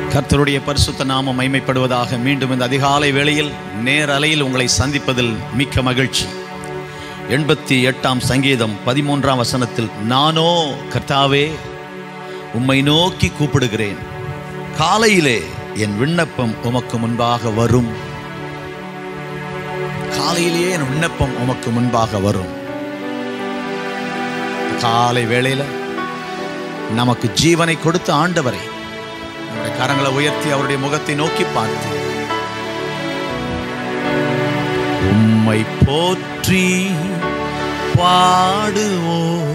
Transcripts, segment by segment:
கர்த்தருடைய பரிசுத்த நாமம் மைமைப்படுவதாக மீண்டும் இந்த அதிகாலை வேளையில் நேரலையில் உங்களை சந்திப்பதில் மிக்க மகிழ்ச்சி எண்பத்தி எட்டாம் சங்கீதம் பதிமூன்றாம் வசனத்தில் நானோ கர்த்தாவே உம்மை நோக்கி கூப்பிடுகிறேன் காலையிலே என் விண்ணப்பம் உமக்கு முன்பாக வரும் காலையிலேயே என் விண்ணப்பம் உமக்கு முன்பாக வரும் காலை வேளையில நமக்கு ஜீவனை கொடுத்த ஆண்டவரை நம்முடைய கரங்களை உயர்த்தி அவருடைய முகத்தை நோக்கி பார்த்து உம்மை போற்றி பாடுவோம்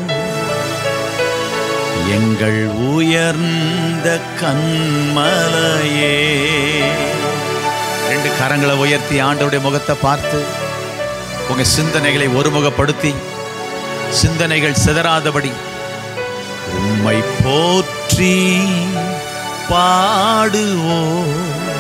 எங்கள் உயர்ந்த கண்மலையே ரெண்டு கரங்களை உயர்த்தி ஆண்டவருடைய முகத்தை பார்த்து உங்க சிந்தனைகளை ஒருமுகப்படுத்தி சிந்தனைகள் சிதறாதபடி உம்மை போற்றி பாடுவோம்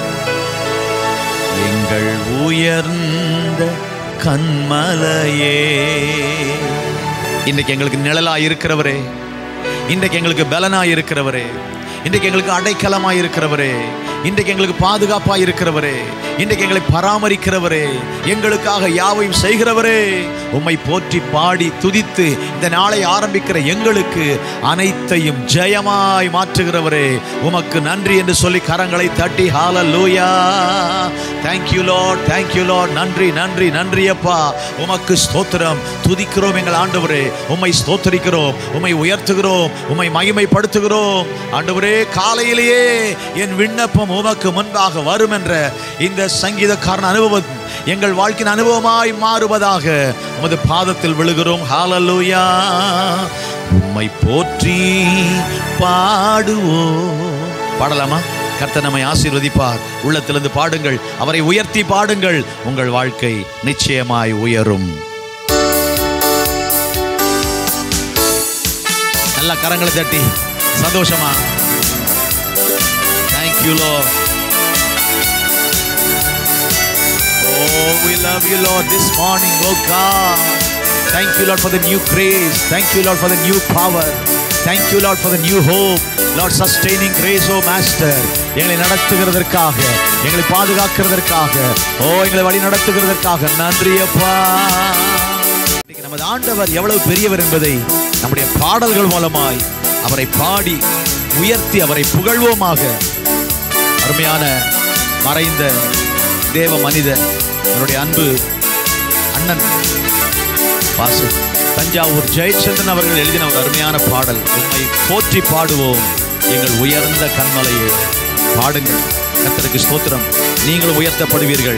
எங்கள் உயர்ந்த கண்மலையே இன்றைக்கு எங்களுக்கு நிழலா இருக்கிறவரே இன்றைக்கு எங்களுக்கு பலனா இருக்கிறவரே இன்றைக்கு எங்களுக்கு அடைக்கலமா இருக்கிறவரே இன்றைக்கு எங்களுக்கு பாதுகாப்பா இருக்கிறவரே இன்றைக்கு எங்களை பராமரிக்கிறவரே எங்களுக்காக யாவையும் செய்கிறவரே உம்மை போற்றி பாடி துதித்து இந்த நாளை ஆரம்பிக்கிற எங்களுக்கு அனைத்தையும் ஜெயமாய் மாற்றுகிறவரே உமக்கு நன்றி என்று சொல்லி கரங்களை தட்டி ஹalleluya thank you lord thank you lord நன்றி நன்றி நன்றி அப்பா உமக்கு ஸ்தோத்திரம் துதிக்கிறோம் எங்கள் ஆண்டவரே உம்மை ஸ்தோத்தரிக்கிறோம் உம்மை உயர்த்துகிறோம் உம்மை மகிமைப்படுத்துகிறோம் ஆண்டவரே காலையிலேயே என் விண்ணப்பம் உமக்கு முன்பாக வரும் என்ற இந்த சங்கீதக்காரன் அனுபவம் எங்கள் வாழ்க்கையின் அனுபவமாய் மாறுவதாக உமது பாதத்தில் விழுகிறோம் ஹalleluya உம்மை போற்றி பாடுவோம் பாடலாமா கர்த்தர் நம்மை ஆசீர்வதிப்பார் உள்ளத்திலிருந்து பாடுங்கள் அவரை உயர்த்தி பாடுங்கள் உங்கள் வாழ்க்கை நிச்சயமாய் உயரும் நல்லா கரங்களை தட்டி சந்தோஷமா தேங்க்யூ லோ Oh, we love you, Lord, this morning, oh God. Thank you, Lord, for the new grace. Thank you, Lord, for the new power. Thank you, Lord, for the new hope. Lord, sustaining grace, oh Master. எங்களை நடத்துகிறதற்காக எங்களை பாதுகாக்கிறதற்காக ஓ எங்களை வழி நடத்துகிறதற்காக நன்றி அப்பா இன்னைக்கு நமது ஆண்டவர் எவ்வளவு பெரியவர் என்பதை நம்முடைய பாடல்கள் மூலமாய் அவரை பாடி உயர்த்தி அவரை புகழ்வோமாக அருமையான மறைந்த தேவ மனிதன் என்னுடைய அன்பு அண்ணன் வாசு தஞ்சாவூர் ஜெயச்சந்திரன் அவர்கள் எழுதின ஒரு அருமையான பாடல் உண்மை போற்றி பாடுவோம் எங்கள் உயர்ந்த கண்மலையே பாடுங்கள் கர்த்தருக்கு ஸ்தோத்திரம் நீங்களும் உயர்த்தப்படுவீர்கள்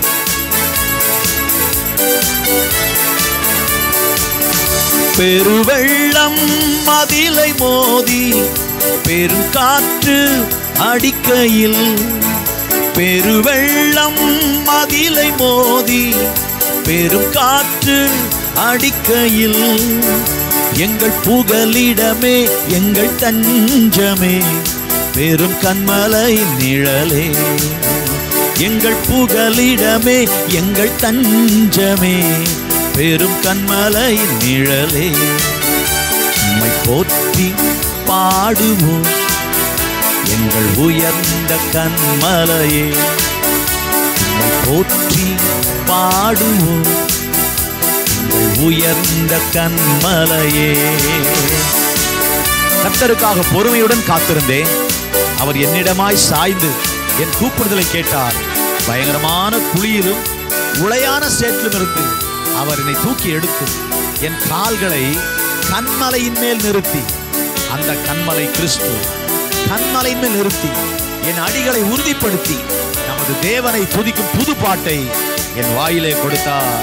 பெருவெள்ளம் மதிலை மோதி பெருங்காற்று அடிக்கையில் பெருவெள்ளம் மதிலை மோதி பெரும் காற்று அடிக்கையில் எங்கள் புகலிடமே எங்கள் தஞ்சமே பெரும் கண்மலை நிழலே எங்கள் புகலிடமே எங்கள் தஞ்சமே பெரும் கண்மலை நிழலே உம்மை போற்றி பாடுவோம் எங்கள் உயர்ந்த கண்மலையே உம்மை போற்றி பாடுவோம் எங்கள் உயர்ந்த கண்மலையே கர்த்தருக்காக பொறுமையுடன் காத்திருந்தேன் அவர் என்னிடமாய் சாய்ந்து என் கூப்பிடுதலை கேட்டார் பயங்கரமான குழியிலும் உளையான சேற்றிலும் இருந்து அவர் என்னை தூக்கி எடுத்து என் கால்களை கண்மலையின் மேல் நிறுத்தி அந்த கண்மலை கிறிஸ்து கண்மலையின் மேல் நிறுத்தி என் அடிகளை உறுதிப்படுத்தி நமது தேவனை துதிக்கும் புது பாட்டை என் வாயிலே கொடுத்தார்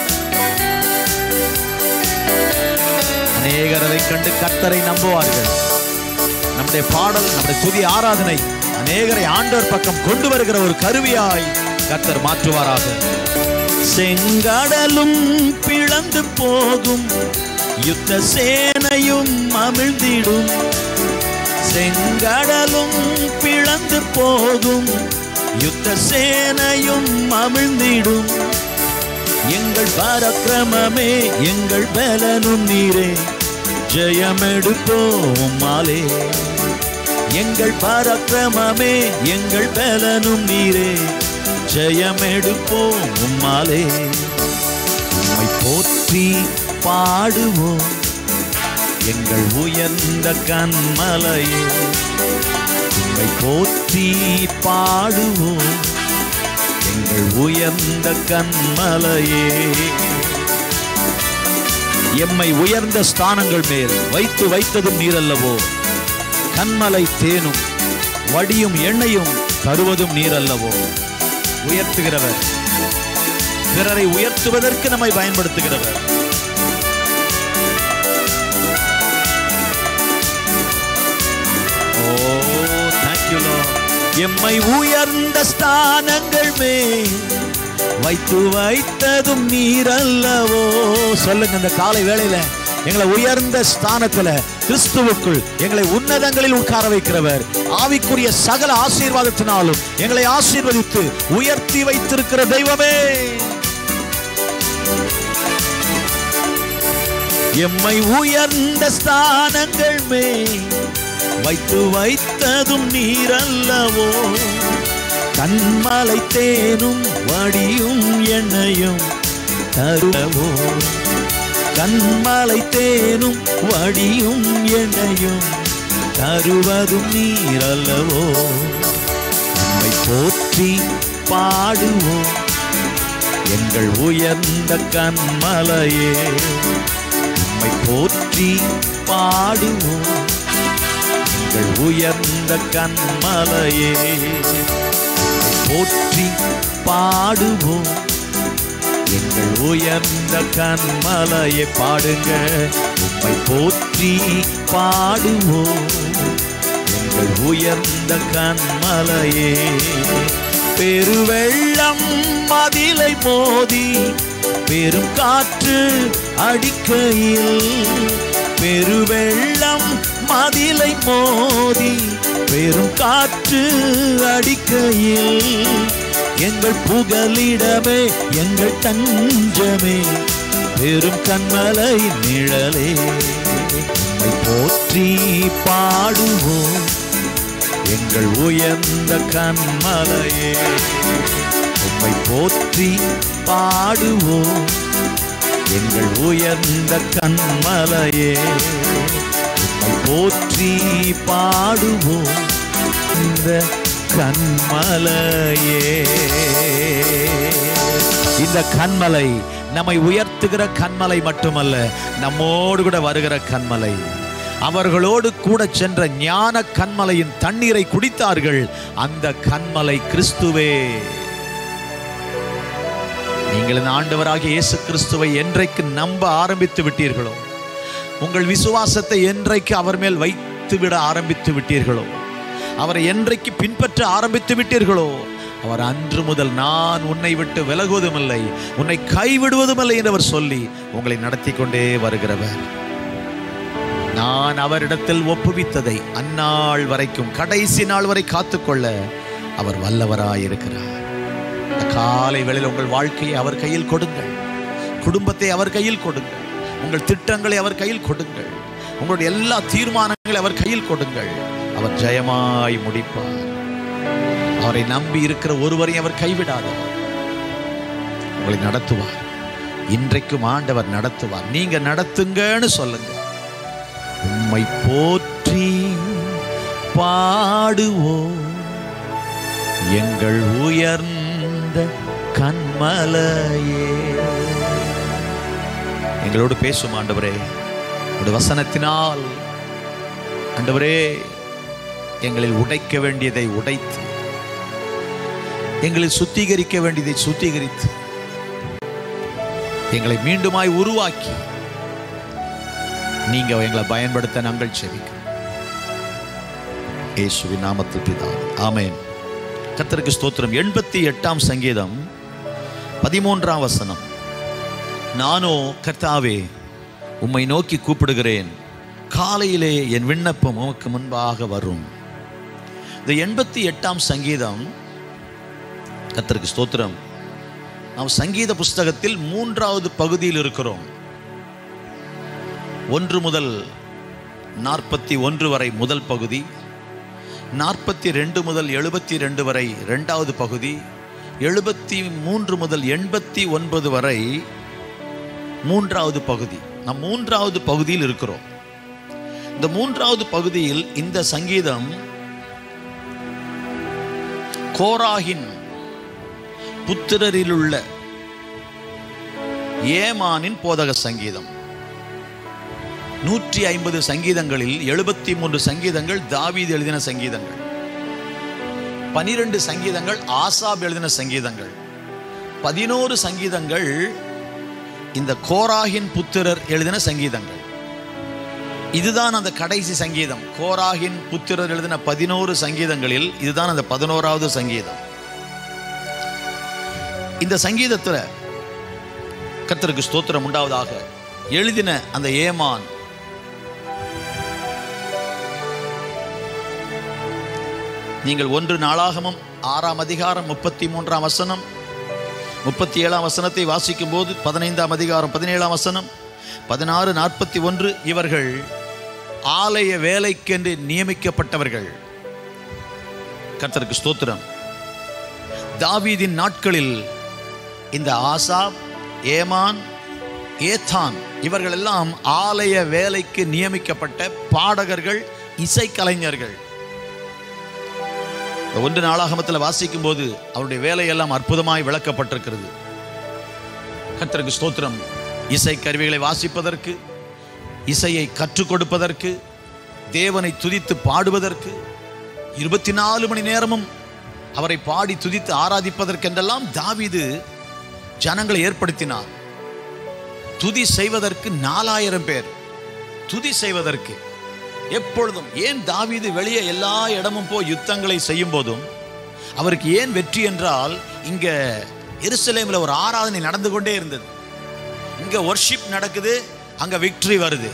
அநேகர் அதை கண்டு கர்த்தரை நம்புவார்கள் நம்முடைய பாடல் நம்முடைய துதி ஆராதனை அநேகரை ஆண்டவர் பக்கம் கொண்டு வருகிற ஒரு கருவியாய் கர்த்தர் மாற்றுவாராக செங்கடலும் பிளந்து போகும் யுத்த சேனையும் அமிழ்ந்திடும் செங்கடலும் பிளந்து போகும் யுத்த சேனையும் அமிழ்ந்திடும் எங்கள் பரக்கிரமமே எங்கள் பலனும் நீரே ஜெயமெடுப்போம் மாலே எங்கள் பரக்கிரமமே எங்கள் பலனும் நீரே ஜெயமெடுப்போம் உம்மாலே உம்மை போற்றி பாடுவோம் எங்கள் உயர்ந்த கண்மலையே உம்மை போற்றி பாடுவோம் எங்கள் உயர்ந்த கண்மலையே எம்மை உயர்ந்த ஸ்தானங்கள் மேல் வைத்து வைத்ததும் நீரல்லவோ கண்மலை தேனும் வடியும் எண்ணெயும் தருவதும் நீரல்லவோ உயர்த்துகிறவர் பிறரை உயர்த்துவதற்கு நம்மை பயன்படுத்துகிறவர் ஓ தேங்க்யூ எம்மை உயர்ந்த ஸ்தானங்கள் மேல் வைத்து வைத்ததும் நீரல்லவோ சொல்லுங்க இந்த காலை வேளையில எங்களை உயர்ந்த ஸ்தானத்துல கிறிஸ்துவுக்குள் எங்களை உன்னதங்களில் உட்கார வைக்கிறவர் ஆவிக்குரிய சகல ஆசீர்வாதத்தினாலும் எங்களை ஆசீர்வதித்து உயர்த்தி வைத்திருக்கிற தெய்வமே எம்மை உயர்ந்த ஸ்தானங்கள் மேல் வைத்து வைத்ததும் நீரல்லவோ கண்மலை தேனும் வடியும் எண்ணெயும் தருவோ கண்மலை தேனும் வடியும் எண்ணெயும் தருவதும் நீரல்லவோ நம்மை போற்றி பாடுவோம் எங்கள் உயர்ந்த கண்மலையே உம்மை போற்றி பாடுவோம் எங்கள் உயர்ந்த கண்மலையே போற்றி பாடுவோம் எங்கள் உயர்ந்த கண்மலையை பாடுங்க உம்மை போற்றி பாடுவோம் எங்கள் உயர்ந்த கண்மலையே பெருவெள்ளம் மதிலை மோதி பெரும் காற்று அடிக்கையில் பெருவெள்ளம் மதிலை மோதி பெரும் காற்று அடிக்கையில் எங்கள் புகலிடமே எங்கள் தஞ்சமே பெரும் கண்மலை நிழலே உம்மை போற்றி பாடுவோம் எங்கள் உயர்ந்த கண்மலையே உம்மை போற்றி பாடுவோம் எங்கள் உயர்ந்த கண்மலையே உம்மை போற்றி பாடுவோம் இந்த கண்மலையே இந்த கண்மலை நம்மை உயர்த்துகிற கண்மலை மட்டுமல்ல நம்மோடு கூட வருகிற கண்மலை அவர்களோடு கூட சென்ற ஞான கண்மலையின் தண்ணீரை குடித்தார்கள் அந்த கண்மலை கிறிஸ்துவே நீங்கள் இந்த ஆண்டவராகிய இயேசு கிறிஸ்துவை என்றைக்கு நம்ப ஆரம்பித்து விட்டீர்களோ உங்கள் விசுவாசத்தை என்றைக்கு அவர் மேல் வைத்து விட ஆரம்பித்து விட்டீர்களோ அவரை என்றைக்கு பின்பற்ற ஆரம்பித்து விட்டீர்களோ அவர் அன்று முதல் நான் உன்னை விட்டு விலகுவதும் இல்லை உன்னை கைவிடுவதும் இல்லை என்று அவர் சொல்லி உங்களை நடத்தி கொண்டே வருகிறவர் நான் அவரிடத்தில் ஒப்புவித்ததை அந்நாள் வரைக்கும் கடைசி நாள் வரை காத்துக்கொள்ள அவர் வல்லவராயிருக்கிறார் இந்த காலை வேளையில் உங்கள் வாழ்க்கையை அவர் கையில் கொடுங்கள் குடும்பத்தை அவர் கையில் கொடுங்கள் உங்கள் திட்டங்களை அவர் கையில் கொடுங்கள் உங்களுடைய எல்லா தீர்மானங்களை அவர் கையில் கொடுங்கள் அவர் ஜெயமாய் முடிப்பார் அவரை நம்பி இருக்கிற ஒருவரையும் அவர் கைவிடாதவர் உங்களை நடத்துவார் இன்றைக்கும் ஆண்டவர் நடத்துவார் நீங்க நடத்துங்கன்னு சொல்லுங்க உம்மை போற்றி பாடுவோம் எங்கள் உயர்ந்த கண்மலையே எங்களோடு பேசும் ஆண்டவரே உடைய வசனத்தினால் ஆண்டவரே எங்களில் உடைக்க வேண்டியதை உடைத்து எங்களை சுத்திகரிக்க வேண்டியதை சுத்திகரித்து எங்களை மீண்டுமாய் உருவாக்கி நீங்க எங்களை பயன்படுத்த நாங்கள் செவிக்கிறோம் இயேசுவின் நாமத்தில் பிதாவே ஆமென் கர்த்தருக்கு ஸ்தோத்திரம் எண்பத்தி எட்டாம் சங்கீதம் பதிமூன்றாம் வசனம் நானோ கர்த்தாவே உம்மை நோக்கி கூப்பிடுகிறேன் காலையிலே என் விண்ணப்பம் உமக்கு முன்பாக வரும் இந்த எண்பத்தி எட்டாம் சங்கீதம் கர்த்தருக்கு ஸ்தோத்திரம் நாம் சங்கீத புஸ்தகத்தில் மூன்றாவது பகுதியில் இருக்கிறோம் ஒன்று முதல் நாற்பத்தி ஒன்று வரை முதல் பகுதி நாற்பத்தி ரெண்டு முதல் எழுபத்தி ரெண்டு வரை ரெண்டாவது பகுதி எழுபத்தி மூன்று முதல் எண்பத்தி ஒன்பது வரை மூன்றாவது பகுதி நாம் மூன்றாவது பகுதியில் இருக்கிறோம் இந்த மூன்றாவது பகுதியில் இந்த சங்கீதம் கோராகின் புத்திரரிலுள்ள ஏமானின் போதக சங்கீதம் நூற்றி ஐம்பது சங்கீதங்களில் எழுபத்தி மூன்று சங்கீதங்கள் தாவீது எழுதின சங்கீதங்கள் பனிரெண்டு சங்கீதங்கள் ஆசாப் எழுதின சங்கீதங்கள் பதினோரு சங்கீதங்கள் இந்த கோராகின் புத்திரர் எழுதின சங்கீதங்கள் இதுதான் அந்த கடைசி சங்கீதம் கோராகின் புத்திரர் எழுதின பதினோரு சங்கீதங்களில் இதுதான் அந்த பதினோராவது சங்கீதம் இந்த சங்கீதத்துல கர்த்தருக்கு ஸ்தோத்திரம் உண்டாவதாக எழுதின அந்த ஏமான் நீங்கள் ஒன்று நாளாகமும் ஆறாம் அதிகாரம் முப்பத்தி மூன்றாம் வசனம் முப்பத்தி ஏழாம் வசனத்தை வாசிக்கும் போது பதினைந்தாம் அதிகாரம் பதினேழாம் வசனம் பதினாறு நாற்பத்தி ஒன்று இவர்கள் ஆலய வேலைக்கென்று நியமிக்கப்பட்டவர்கள் கர்த்தருக்கு ஸ்தோத்திரம் தாவீதின் நாட்களில் இந்த ஆசாப் ஏமான் ஏத்தான் இவர்கள் எல்லாம் ஆலய வேலைக்கு நியமிக்கப்பட்ட பாடகர்கள் இசைக்கலைஞர்கள் இந்த ஒன்று நாளாகமத்தில் வாசிக்கும் போது அவருடைய வேலையெல்லாம் அற்புதமாய் விளக்கப்பட்டிருக்கிறது கர்த்தருக்கு ஸ்தோத்திரம் இசை கருவிகளை வாசிப்பதற்கு இசையை கற்றுக் கொடுப்பதற்கு தேவனை துதித்து பாடுவதற்கு இருபத்தி நாலு மணி நேரமும் அவரை பாடி துதித்து ஆராதிப்பதற்கென்றெல்லாம் தாவீது ஜனங்களை ஏற்படுத்தினார் துதி செய்வதற்கு நாலாயிரம் பேர் துதி செய்வதற்கு எப்பொழுதும் ஏன் தாவீது வெளியே எல்லா இடமும் போய் யுத்தங்களை செய்யும் போதும் அவருக்கு ஏன் வெற்றி என்றால் இங்க எருசலேமில் ஒரு ஆராதனை நடந்து கொண்டே இருந்தது இங்க ஒர்ஷிப் நடக்குது அங்க விக்டரி வருது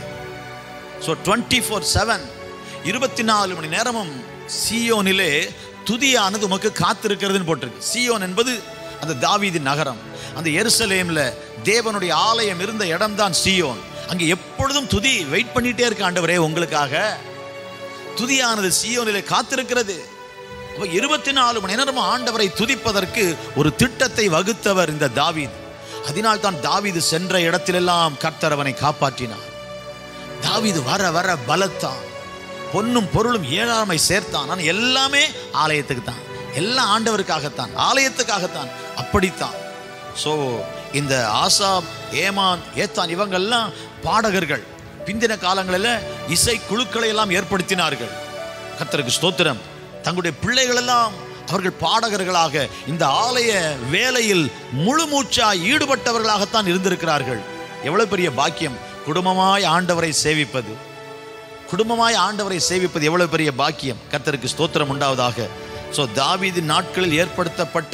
ஸோ டுவெண்ட்டி ஃபோர் செவன் இருபத்தி நாலு மணி நேரமும் சியோனிலே துதியானது உமக்கு காத்திருக்கிறதுன்னு போட்டிருக்கு சியோன் என்பது அந்த தாவீதின் நகரம் அந்த எருசலேம்ல தேவனுடைய ஆலயம் இருந்த இடம்தான் சியோன் அங்கே எப்பொழுதும் துதி வெயிட் பண்ணிட்டே இருக்க ஆண்டவரே உங்களுக்காக துதியானது சியோனிலே காத்திருக்கிறது அப்ப இருபத்தி நாலு மணி நேரமும் ஆண்டவரை துதிப்பதற்கு ஒரு திட்டத்தை வகுத்தவர் இந்த தாவீது அதனால் தான் தாவீது சென்ற இடத்திலெல்லாம் கர்த்தர் அவனை காப்பாற்றினார் தாவீது வர வர பலத்தான் பொன்னும் பொருளும் ஏழாமை சேர்த்தான் ஆனால் எல்லாமே ஆலயத்துக்கு தான் எல்லாம் ஆண்டவருக்காகத்தான் ஆலயத்துக்காகத்தான் அப்படித்தான் ஸோ இந்த ஆசாப் ஏமான் ஏத்தான் இவங்கெல்லாம் பாடகர்கள் பிந்தின காலங்களில் இசை குழுக்களை எல்லாம் ஏற்படுத்தினார்கள் கர்த்தருக்கு ஸ்தோத்திரம் தங்களுடைய பிள்ளைகள் எல்லாம் அவர்கள் பாடகர்களாக இந்த ஆலய வேலையில் முழு மூச்சாய் ஈடுபட்டவர்களாகத்தான் இருந்திருக்கிறார்கள் எவ்வளவு பெரிய பாக்கியம் குடும்பமாய் ஆண்டவரை சேவிப்பது குடும்பமாய் ஆண்டவரை சேவிப்பது எவ்வளவு பெரிய பாக்கியம் கர்த்தருக்கு ஸ்தோத்திரம் உண்டாவதாக ஸோ தாவீது நாட்களில் ஏற்படுத்தப்பட்ட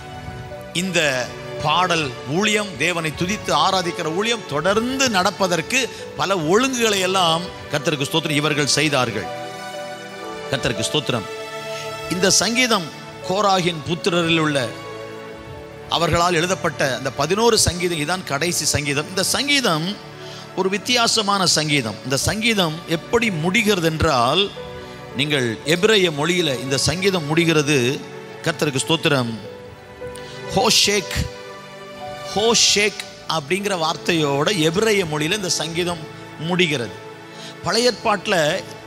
இந்த பாடல் ஊழியம் தேவனை துதித்து ஆராதிக்கிற ஊழியம் தொடர்ந்து நடப்பதற்கு பல ஒழுங்குகளை எல்லாம் கர்த்தருக்கு ஸ்தோத்திரம் இவர்கள் செய்தார்கள் கர்த்தருக்கு ஸ்தோத்திரம் இந்த சங்கீதம் கோராகின் புத்திரரில் உள்ள அவர்களால் எழுதப்பட்ட அந்த பதினோரு சங்கீதம் இதான் கடைசி சங்கீதம் இந்த சங்கீதம் ஒரு வித்தியாசமான சங்கீதம் இந்த சங்கீதம் எப்படி முடிகிறது என்றால் நீங்கள் எபிரேய மொழியில இந்த சங்கீதம் முடிகிறது கர்த்தருக்கு ஸ்தோத்திரம் ஹோஷேக் ஹோஷேக் அப்படிங்கிற வார்த்தையோட எபிரேய மொழியில் இந்த சங்கீதம் முடிகிறது பழைய ஏற்பாட்டில்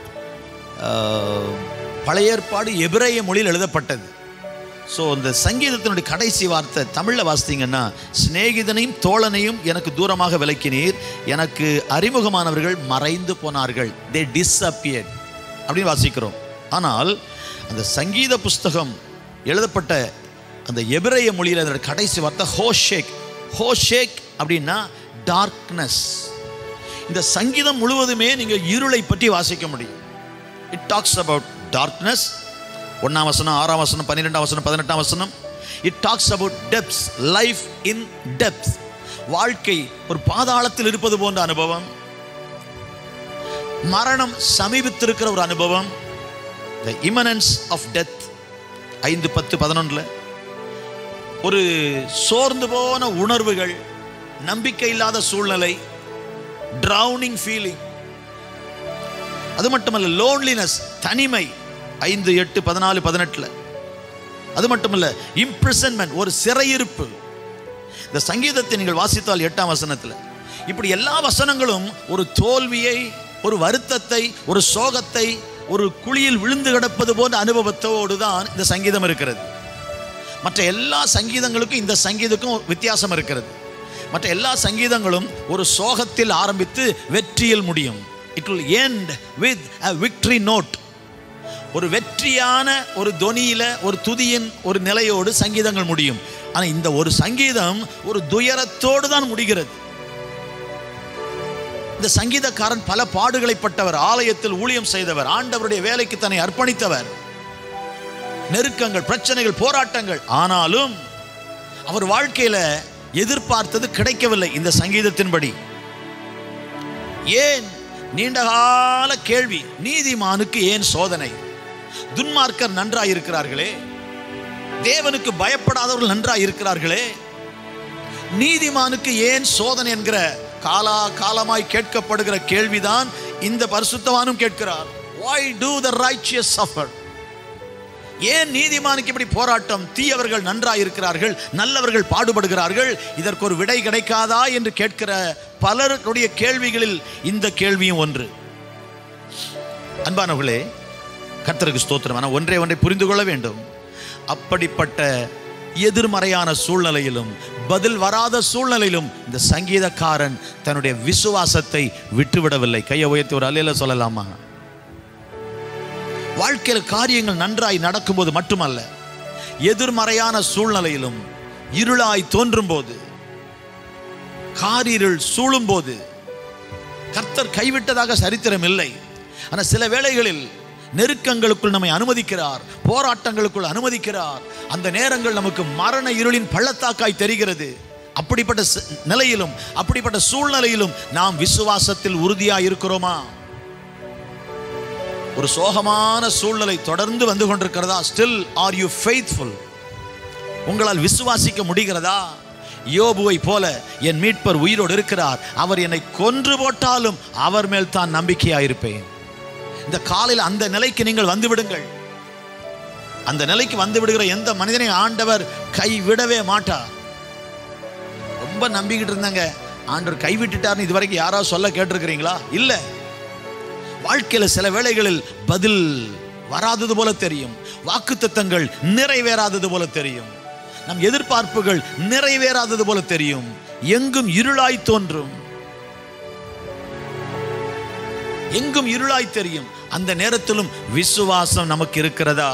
ஆஹ், பழைய ஏற்பாடு எபிரேய மொழியில் எழுதப்பட்டது ஸோ இந்த சங்கீதத்தினுடைய கடைசி வார்த்தை தமிழில் வாசித்தீங்கன்னா சிநேகிதனையும் தோழனையும் எனக்கு தூரமாக விலக்கினீர் எனக்கு அறிமுகமானவர்கள் மறைந்து போனார்கள் தே disappeared அப்படின்னு வாசிக்கிறோம் ஆனால் அந்த சங்கீத புஸ்தகம் எழுதப்பட்ட அந்த எபிரேய மொழியில் அதோட கடைசி வார்த்தை ஹோஷேக் ஹோஷேக் அப்படின்னா டார்க்னஸ் இந்த சங்கீதம் முழுவதுமே நீங்கள் இருளை பற்றி வாசிக்க முடியும் இட் டாக்ஸ் அபவுட் டார்க்னஸ் ஒன்றாம் வசனம் ஆறாம் வசனம் பன்னிரெண்டாம் வசனம் பதினெட்டாம் வசனம் it talks about depths life in depth வாழ்க்கை ஒரு பாதாளத்தில் இருப்பது போன்ற அனுபவம் மரணம் சமீபித்திருக்கிற ஒரு அனுபவம் த இமனன்ஸ் ஆஃப் டெத் ஐந்து பத்து பதினொன்றில் ஒரு சோர்ந்து போன உணர்வுகள் நம்பிக்கை இல்லாத சூழ்நிலை ட்ரௌனிங் ஃபீலிங் அது மட்டுமல்ல லோன்லினஸ் தனிமை ஐந்து எட்டு பதினாலு பதினெட்டுல அது மட்டுமல்ல இம்ப்ரெசன்மெண்ட் ஒரு சிறையிருப்பு இந்த சங்கீதத்தை நீங்கள் வாசித்தால் எட்டாம் வசனத்துல இப்படி எல்லா வசனங்களும் ஒரு தோல்வியை ஒரு வருத்தத்தை ஒரு சோகத்தை ஒரு குழியில் விழுந்து கிடப்பது போன்ற அனுபவத்தோடு தான் இந்த சங்கீதம் இருக்கிறது மற்ற எல்லா சங்கீதங்களுக்கும் இந்த சங்கீதக்கும் வித்தியாசம் இருக்கிறது மற்ற எல்லா சங்கீதங்களும் ஒரு சோகத்தில் ஆரம்பித்து வெற்றியில் முடியும் it will end with a victory note ஒரு வெற்றியான ஒரு தொனியில ஒரு துதியின் ஒரு நிலையோடு சங்கீதங்கள் முடியும் ஆனா இந்த ஒரு சங்கீதம் ஒரு துயரத்தோடு தான் முடிகிறது இந்த சங்கீதக்காரன் பல பாடுகளைப்பட்டவர் ஆலயத்தில் ஊழியம் செய்தவர் ஆண்டவருடைய வேலைக்கு தன்னை அர்ப்பணித்தவர் நெருக்கங்கள் பிரச்சனைகள் போராட்டங்கள் ஆனாலும் அவர் வாழ்க்கையில எதிர்பார்த்தது கிடைக்கவில்லை இந்த சங்கீதத்தின்படி ஏன் நீண்டகால கேள்வி நீதிமானுக்கு ஏன் சோதனை துன்மார்க்கர் நன்றாய் இருக்கிறார்களே தேவனுக்கு பயப்படாதவர்கள் நன்றாய் இருக்கிறார்களே நீதிமானுக்கு ஏன் சோதனை என்கிற காலா காலமாய் கேட்கப்படுகிற கேள்விதான் இந்த பரிசுத்தவானும் கேட்கிறார் why do the righteous suffer ஏன் நீதிமானுக்கு இப்படி போராட்டம் தீயவர்கள் நன்றாய் இருக்கிறார்கள் நல்லவர்கள் பாடுபடுகிறார்கள் இதற்கு ஒரு விடை கிடைக்காதா என்று கேட்கிற பலருடைய கேள்விகளில் இந்த கேள்வியும் ஒன்று அன்பானவர்களே கர்த்தருக்கு ஸ்தோத்திரம் ஆனால் ஒன்றே ஒன்றை புரிந்து கொள்ள வேண்டும் அப்படிப்பட்ட எதிர்மறையான சூழ்நிலையிலும் பதில் வராத சூழ்நிலையிலும் இந்த சங்கீதக்காரன் தன்னுடைய விசுவாசத்தை விட்டுவிடவில்லை கையை உயர்த்தி ஒரு அலையில சொல்லலாமா வாழ்க்கையில் காரியங்கள் நன்றாய் நடக்கும்போது மட்டுமல்ல எதிர்மறையான சூழ்நிலையிலும் இருளாய் தோன்றும் போது காரிருள் சூழும் போது கர்த்தர் கைவிட்டதாக சரித்திரம் இல்லை ஆனால் சில வேளைகளில் நெருக்கங்களுக்குள் நம்மை அனுமதிக்கிறார் போராட்டங்களுக்குள் அனுமதிக்கிறார் அந்த நேரங்கள் நமக்கு மரண இருளின் பள்ளத்தாக்காய் தெரிகிறது அப்படிப்பட்ட ச- நிலையிலும் அப்படிப்பட்ட சூழ்நிலையிலும் நாம் விசுவாசத்தில் உறுதியாய் இருக்கிறோமா ஒரு சோகமான சூழ்நிலை தொடர்ந்து வந்து கொண்டிருக்கிறதா ஸ்டில் ஆர் யூ ஃபெய்த்ஃபுல் உங்களால் விசுவாசிக்க முடிகிறதா யோபுவை போல என் மீட்பர் உயிரோடு இருக்கிறார் அவர் என்னை கொன்று போட்டாலும் அவர் மேல் தான் நம்பிக்கையாயிருப்பேன் இந்த காலையில் அந்த நிலைக்கு நீங்கள் வந்து விடுங்கள் அந்த நிலைக்கு வந்து விடுகிற எந்த மனிதனை ஆண்டவர் கைவிடவே மாட்டார் ரொம்ப நம்பிக்கிட்டு இருந்தாங்க ஆண்டவர் கைவிட்டுட்டார்னு இதுவரைக்கும் யாராவது சொல்ல கேட்டிருக்கிறீங்களா இல்லை வாழ்க்கையில சில வேளைகளில் பதில் வராதது போல தெரியும் வாக்குத்தத்தங்கள் நிறைவேறாதது போல தெரியும் நம் எதிர்பார்ப்புகள் நிறைவேறாதது போல தெரியும் எங்கும் இருளாய் தோன்றும் எங்கும் இருளாய் தெரியும் அந்த நேரத்திலும் விசுவாசம் நமக்கு இருக்கிறதா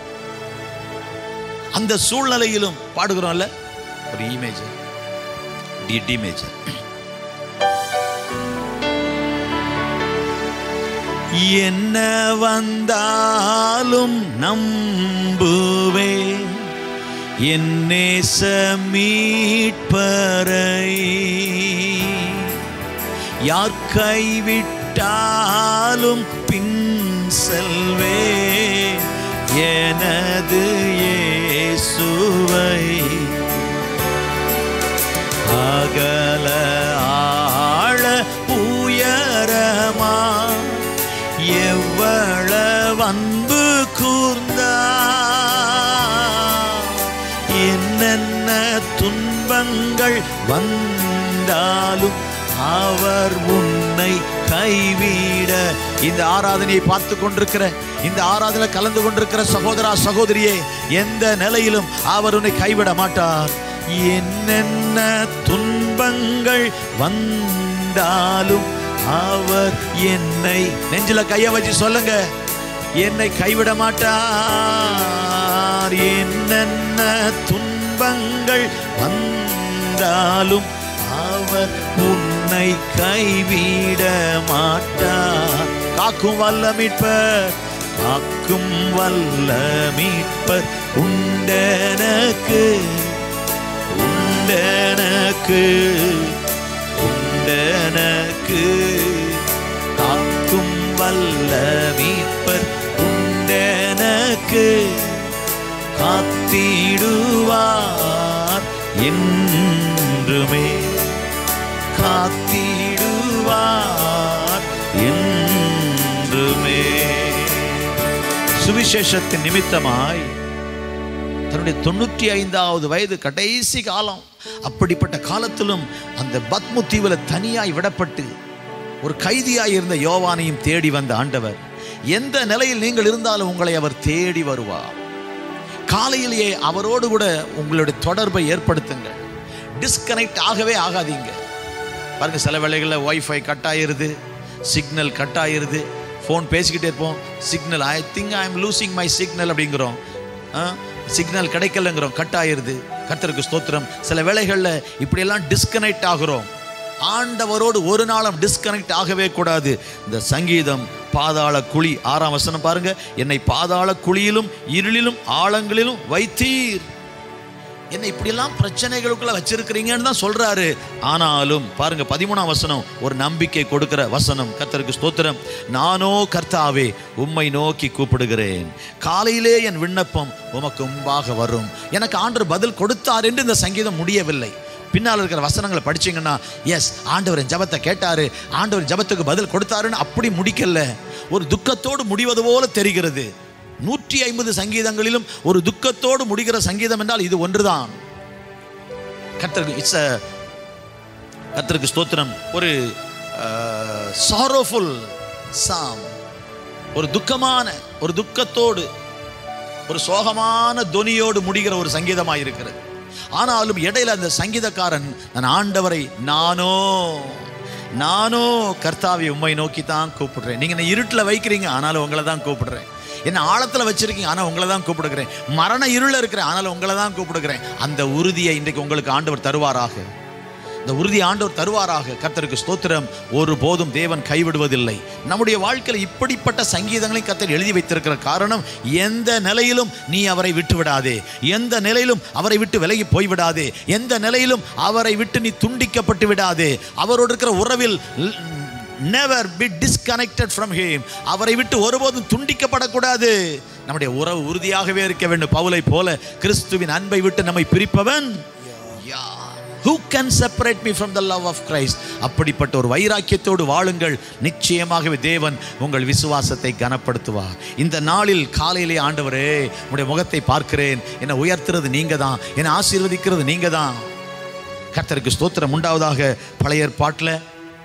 அந்த சூழ்நிலையிலும் பாடுகிறோம்ல ஒரு இமேஜ் டி இமேஜ் என்ன வந்தாலும் நம்புவே என் நேச மீட்பரை யார் கைவிட்டாலும் பின் செல்வே எனது இயேசுவை அகல ஆழ உயரமா எவ்வளவு அன்பு கூர்ந்தா என்னென்ன துன்பங்கள் வந்தாலும் அவர் உன்னை கைவிட இந்த ஆராதனையை பார்த்து கொண்டிருக்கிற இந்த ஆராதனை கலந்து கொண்டிருக்கிற சகோதரா சகோதரியே எந்த நிலையிலும் அவர் உன்னை கைவிட மாட்டார் என்னென்ன துன்பங்கள் வந்தாலும் அவர் என்னை நெஞ்சில கைய வச்சு சொல்லுங்க என்னை கைவிட மாட்டார் என்னென்ன துன்பங்கள் வந்தாலும் அவர் உன்னை கைவிட மாட்டார் காக்கும் வல்ல மீட்பர் காக்கும் வல்ல மீட்பர் உண்டனக்கு உண்டனக்கு உண்டனக்கு காக்கும் வல்ல மீட்பர் உண்டனக்கு காத்திடுவார் என்றுமே காத்திடுவார் என்றுமே சுவிசேஷத்தின் நிமித்தமாய் தன்னுடைய தொண்ணூற்றி ஐந்தாவது வயது கடைசி காலம் அப்படிப்பட்ட காலத்திலும் அந்த பத்மு தீவுல தனியாய் விடப்பட்டு ஒரு கைதியாய் இருந்த யோவானையும் தேடி வந்த ஆண்டவர் எந்த நிலையில் நீங்கள் இருந்தாலும் உங்களை அவர் தேடி வருவார் காலையிலேயே அவரோடு கூட உங்களுடைய தொடர்பை ஏற்படுத்துங்கள் டிஸ்கனெக்ட் ஆகவே ஆகாதீங்க பாருங்க சில வேளைகளில் ஒய்ஃபை கட் ஆயிருது சிக்னல் கட் ஆயிருது ஃபோன் பேசிக்கிட்டே இருப்போம் signal I think I am losing my signal அப்படிங்கிறோம் சிக்னல் கிடைக்கலங்கிறோம் கட் ஆயிருது கர்த்தருக்கு ஸ்தோத்திரம் சில வேளைகளில் இப்படியெல்லாம் டிஸ்கனெக்ட் ஆகிறோம் ஆண்டவரோடு ஒரு நாளும் டிஸ்கனெக்ட் ஆகவே கூடாது இந்த சங்கீதம் பாதாள குழி ஆறாம் வசனம் பாருங்க என்னை பாதாள குழியிலும் இருளிலும் ஆழங்களிலும் வைத்தீர் என்னை இப்படியெல்லாம் பிரச்சனைகளுக்குள்ள வச்சிருக்கிறீங்கன்னு தான் சொல்றாரு ஆனாலும் பாருங்க பதிமூணாம் வசனம் ஒரு நம்பிக்கை கொடுக்கிற வசனம் கர்த்தருக்கு ஸ்தோத்திரம் நானோ கர்த்தாவே உம்மை நோக்கி கூப்பிடுகிறேன் காலையிலே என் விண்ணப்பம் உமக்கு முன்பாக வரும் எனக்கு ஆண்டவர் பதில் கொடுத்தார் என்று இந்த சங்கீதம் முடியவில்லை பின்னால் இருக்கிற வசனங்களை படிச்சீங்கன்னா எஸ் ஆண்டவர் என் ஜபத்தை கேட்டாரு ஆண்டவர் ஜபத்துக்கு பதில் கொடுத்தாருன்னு அப்படி முடிக்கல ஒரு துக்கத்தோடு முடிவது போல தெரிகிறது நூற்றி ஐம்பது சங்கீதங்களிலும் ஒரு துக்கத்தோடு முடிகிற சங்கீதம் என்றால் இது ஒன்றுதான் கர்த்தருக்கு இட்ஸ் கர்த்தருக்கு ஸ்தோத்திரம் ஒரு சாரோஃபுல் சாம் ஒரு துக்கமான ஒரு துக்கத்தோடு ஒரு சோகமான தொனியோடு முடிகிற ஒரு சங்கீதமாக இருக்கிறது ஆனாலும் இடையில அந்த சங்கீதக்காரன் நான் ஆண்டவரை நானோ நானோ கர்த்தாவை உம்மை நோக்கி தான் கூப்பிடுறேன் நீங்க என்ன இருட்டில் வைக்கிறீங்க ஆனாலும் உங்களை தான் கூப்பிடுறேன் என்ன ஆழத்தில் வச்சிருக்கீங்க ஆனால் உங்களை தான் கூப்பிடுகிறேன் மரண இருள இருக்கிறேன் ஆனாலும் உங்களை தான் கூப்பிடுகிறேன் அந்த உறுதியை இன்றைக்கு உங்களுக்கு ஆண்டவர் தருவாராக இந்த உறுதி ஆண்டவர் தருவாராக கர்த்தருக்கு ஸ்தோத்திரம் ஒரு போதும் தேவன் கைவிடுவதில்லை நம்முடைய வாழ்க்கையில் இப்படிப்பட்ட சங்கீதங்களை கர்த்தர் எழுதி வைத்திருக்கிற காரணம் எந்த நிலையிலும் நீ அவரை விட்டு விடாதே எந்த நிலையிலும் அவரை விட்டு விலகி போய்விடாதே எந்த நிலையிலும் அவரை விட்டு நீ துண்டிக்கப்பட்டு விடாதே அவரோடு இருக்கிற உறவில் never be disconnected from him அவரை விட்டு ஒருபோதும் துண்டிக்கப்படக்கூடாது நம்முடைய உறவு உறுதியாகவே இருக்க வேண்டும் பவுலை போல கிறிஸ்துவின் அன்பை விட்டு நம்மை பிரிப்பவன் யார் who can separate me from the love of Christ அப்படிப்பட்ட ஒரு வைராக்கியத்தோடு வாழுங்கள் நிச்சயமாகவே தேவன் உங்கள் விசுவாசத்தை கனப்படுத்துவார் இந்த நாளில் காலையிலே ஆண்டவரே உங்களுடைய முகத்தை பார்க்கிறேன் என்னை உயர்த்துறது நீங்க தான் என்னை ஆசீர்வதிக்கிறது நீங்க தான் கர்த்தருக்கு ஸ்தோத்திரம் உண்டாவதாக பழைய ஏற்பாட்டில்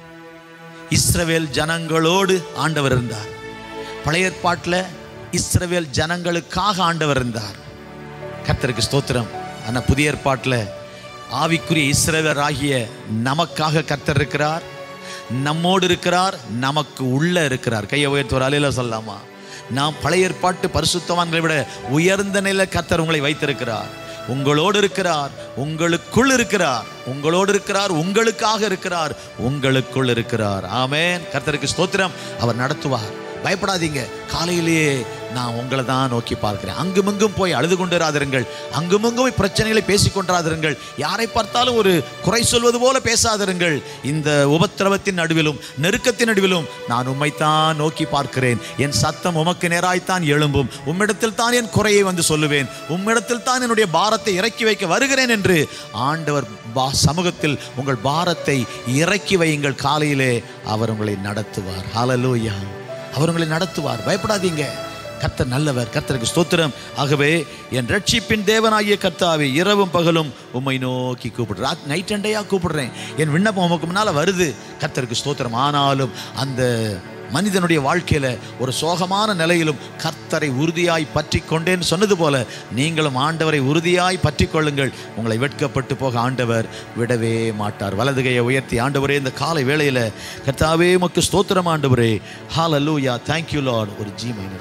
இஸ்ரவேல் ஜனங்களோடு ஆண்டவர் இருந்தார் பழைய ஏற்பாட்டில் இஸ்ரவேல் ஜனங்களுக்காக ஆண்டவர் இருந்தார் கர்த்தருக்கு ஸ்தோத்திரம் ஆனால் புதிய ஏற்பாட்டில் ஆவிக்குரிய இஸ்ரவேலர் ஆகிய நமக்காக கர்த்தர் இருக்கிறார் நம்மோடு இருக்கிறார் நமக்கு உள்ள இருக்கிறார் கையை உயர்த்துவார் அலையில சொல்லலாமா நாம் பழைய ஏற்பாட்டு பரிசுத்தவான்களை விட உயர்ந்த நிலையில் கர்த்தர் உங்களை வைத்திருக்கிறார் உங்களோடு இருக்கிறார் உங்களுக்குள் இருக்கிறார் உங்களோடு இருக்கிறார் உங்களுக்காக இருக்கிறார் உங்களுக்குள் இருக்கிறார் ஆமென் கர்த்தருக்கு ஸ்தோத்திரம் அவர் நடத்துவார் பயப்படாதீங்க காலையிலேயே நான் உங்களை தான் நோக்கி பார்க்கிறேன் அங்குமிங்கும் போய் அழுது கொண்டிராதிருங்கள் அங்குமிங்கும் போய் பிரச்சனைகளை பேசிக் கொண்டிராதிருங்கள் யாரை பார்த்தாலும் ஒரு குறை சொல்வது போல பேசாதிருங்கள் இந்த உபத்திரவத்தின் நடுவிலும் நெருக்கத்தின் நடுவிலும் நான் உம்மைத்தான் நோக்கி பார்க்கிறேன் என் சத்தம் உமக்கு நேராய்த்தான் எழும்பும் உம்மிடத்தில் தான் என் குறையை வந்து சொல்லுவேன் உம்மிடத்தில் தான் என்னுடைய பாரத்தை இறக்கி வைக்க வருகிறேன் என்று ஆண்டவர் பா சமூகத்தில் உங்கள் பாரத்தை இறக்கி வையுங்கள் காலையிலே அவர் உங்களை நடத்துவார் ஹalleluya அவர் உங்களை நடத்துவார் பயப்படாதீங்க கர்த்தர் நல்லவர் கர்த்தருக்கு ஸ்தோத்திரம் ஆகவே என் ரட்சிப்பின் தேவனாகிய கர்த்தாவே இரவும் பகலும் உம்மை நோக்கி கூப்பிடுறேன் நைட் அண்டையா கூப்பிடுறேன் என் விண்ணப்பம் உமக்கு முன்னால வருது கர்த்தருக்கு ஸ்தோத்திரம் ஆனாலும் அந்த மனிதனுடைய வாழ்க்கையில ஒரு சோகமான நிலையிலும் கர்த்தரை உறுதியாய் பற்றி கொண்டேன்னு சொன்னது போல நீங்களும் ஆண்டவரை உறுதியாய் பற்றி கொள்ளுங்கள் உங்களை வெட்கப்பட்டு போக ஆண்டவர் விடவே மாட்டார் வலதுகையை உயர்த்தி ஆண்டவரே இந்த காலை வேளையில கர்த்தாவே உமக்கு ஸ்தோத்திரம் ஆண்டவரே ஹalleluya thank you lord ஒரு ஜி மைனர்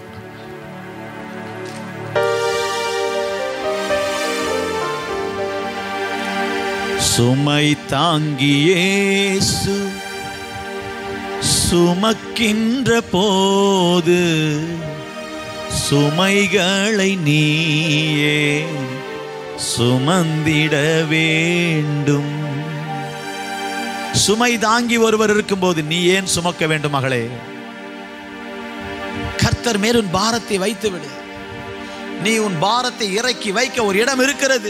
சுமை தாங்கியேசு சுமக்கின்ற போது சுமைகளை நீயே சுமந்திட வேண்டும் சுமை தாங்கி ஒருவர் இருக்கும்போது நீ ஏன் சுமக்க வேண்டும் மகளே கர்த்தர் மேல் உன் பாரத்தை வைத்து விடு நீ உன் பாரத்தை இறக்கி வைக்க ஒரு இடம் இருக்கிறது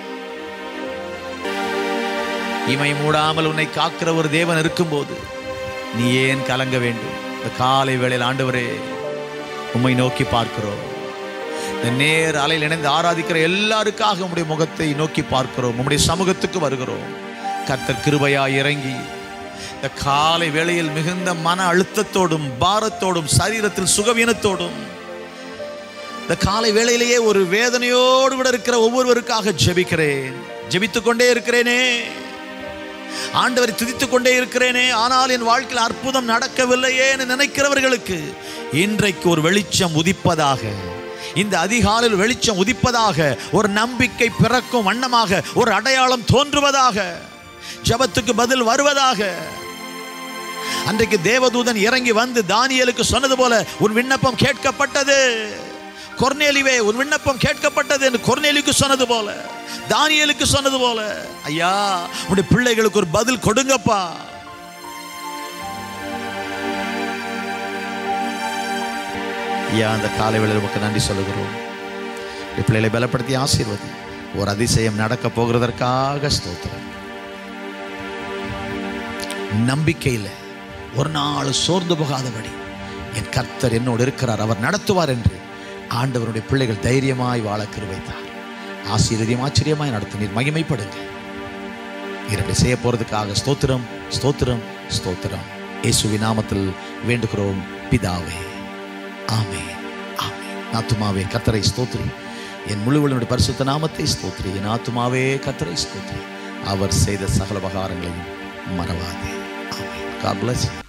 இமை மூடாமல் உன்னை காக்கிற ஒரு தேவன் இருக்கும்போது நீ ஏன் கலங்க வேண்டும் இந்த காலை வேளையில் ஆண்டவரே உம்மை நோக்கி பார்க்கிறோம் இந்த நேர் அலையில் இணைந்து ஆராதிக்கிற எல்லாருக்காக உம்முடைய முகத்தை நோக்கி பார்க்கிறோம் உம்முடைய சமூகத்துக்கு வருகிறோம் கர்த்தர் கிருபையா இறங்கி இந்த காலை வேளையில் மிகுந்த மன அழுத்தத்தோடும் பாரத்தோடும் சரீரத்தில் சுகவீனத்தோடும் இந்த காலை வேளையிலேயே ஒரு வேதனையோடு கூட இருக்கிற ஒவ்வொருவருக்காக ஜெபிக்கிறேன் ஜெபித்துக் கொண்டே இருக்கிறேனே ஆண்டவரை துதித்துக் கொண்டே இருக்கிறேனே ஆனால் என் வாழ்க்கையில் அற்புதம் நடக்கவில்லையே என்று நினைக்கிறவர்களுக்கு இன்றைக்கு ஒரு வெளிச்சம் உதிப்பதாக இந்த அதிகாலையில் வெளிச்சம் உதிப்பதாக ஒரு நம்பிக்கை பிறக்கும் வண்ணமாக ஒரு அடையாளம் தோன்றுவதாக ஜெபத்துக்கு பதில் வருவதாக அன்றைக்கு தேவதூதன் இறங்கி வந்து தானியேலுக்கு சொன்னது போல உன் விண்ணப்பம் கேட்கப்பட்டது கொர்நேலிவே உன் விண்ணப்பம் கேட்கப்பட்டது என்று கொர்நேலிக்கு சொன்னது போல தானியேலுக்கு சொன்னது போல ஐயா உன்னுடைய பிள்ளைகளுக்கு ஒரு பதில் கொடுங்கப்பா ஐயா அந்த காலை வேளையில் உமக்கு நன்றி சொல்லுகிறோம் இந்த பிள்ளைகளை பலப்படுத்தி ஆசீர்வதி ஒரு அதிசயம் நடக்க போகிறதற்காக ஸ்தோத்திரம் நம்பிக்கையில் ஒரு நாள் சோர்ந்து போகாதபடி என் கர்த்தர் என்னோடு இருக்கிறார் அவர் நடத்துவார் என்று ஆண்டவருடைய பிள்ளைகள் தைரியமாய் வாழ கிருபைத்தார் ஆசீர்வதியும் ஆச்சரியமாய் நடத்தி நீர் மகிமைப்படுங்க இரண்டு செய்ய போறதுக்காக ஸ்தோத்திரம் ஸ்தோத்திரம் ஸ்தோத்திரம் இயேசுவின் நாமத்தில் வேண்டுகிறோம் பிதாவே ஆமே ஆமே ஆத்துமாவே கத்தரை ஸ்தோத்திரி என் முழுவலுடைய பரிசுத்த நாமத்தை ஸ்தோத்திரி என் ஆத்துமாவே கத்தரை ஸ்தோத்திரி அவர் செய்த சகல உபகாரங்களையும் மறவாதே ஆமே God bless you.